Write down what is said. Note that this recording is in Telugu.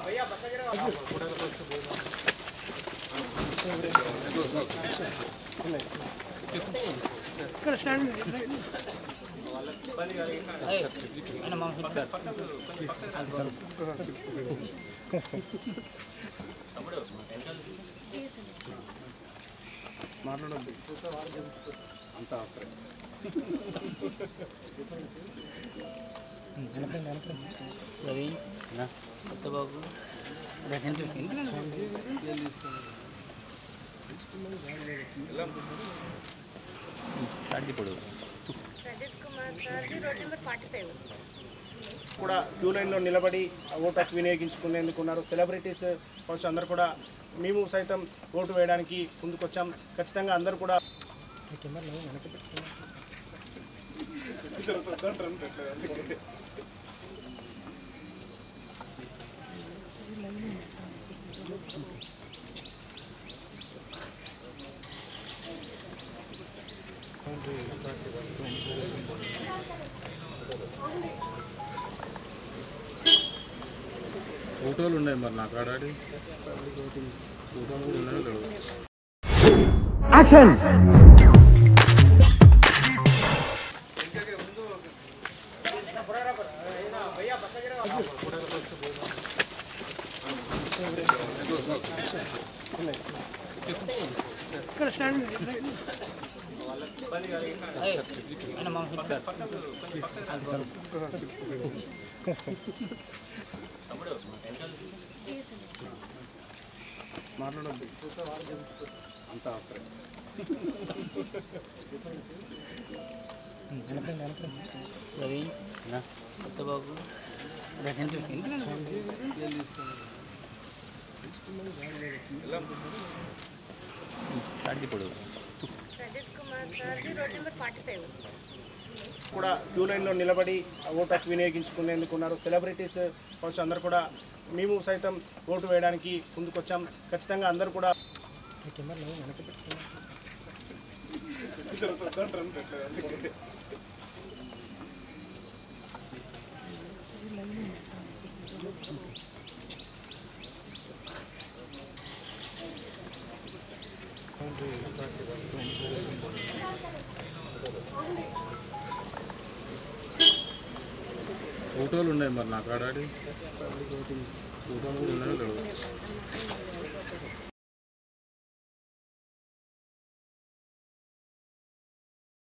ఇక్కడ స్టాండ్ మాట్లాడద్దు అంతా అవసరం ప్రవీణ్ కొత్తబాబు ఇప్పుడు రజత్ కుమార్ సార్ది రోడ్ నెంబర్ ఫార్టీ ఫైవ్ కూడా క్యూ లైన్లో నిలబడి ఓటు హక్కు వినియోగించుకునేందుకు ఉన్నారు సెలబ్రిటీస్ కావచ్చు అందరు కూడా మేము సైతం ఓటు వేయడానికి ముందుకొచ్చాం ఖచ్చితంగా అందరూ కూడా ఫోటోలు ఉన్నాయి మరి నాకు ఆడాడి ఫోటోలు కూడా ఉన్నాయో లేవో. ఇక్కడ స్టాండ్ మాట్లాడద్దు అంతా అవసరం ప్రవీణ్ కొత్తబాబు ఇప్పుడు రజత్ కుమార్ సార్ది రోడ్ నెంబర్ ఫార్టీ ఫైవ్ కూడా క్యూ లైన్లో నిలబడి ఓటు హక్కు వినియోగించుకునేందుకు ఉన్నారు సెలబ్రిటీస్ కావచ్చు అందరు కూడా మేము సైతం ఓటు వేయడానికి ముందుకొచ్చాం ఖచ్చితంగా అందరూ కూడా ఫోటోలు ఉన్నాయి మరి నాకు ఆడాడి ఫోటోలు కూడా ఉన్నాయో లేవో.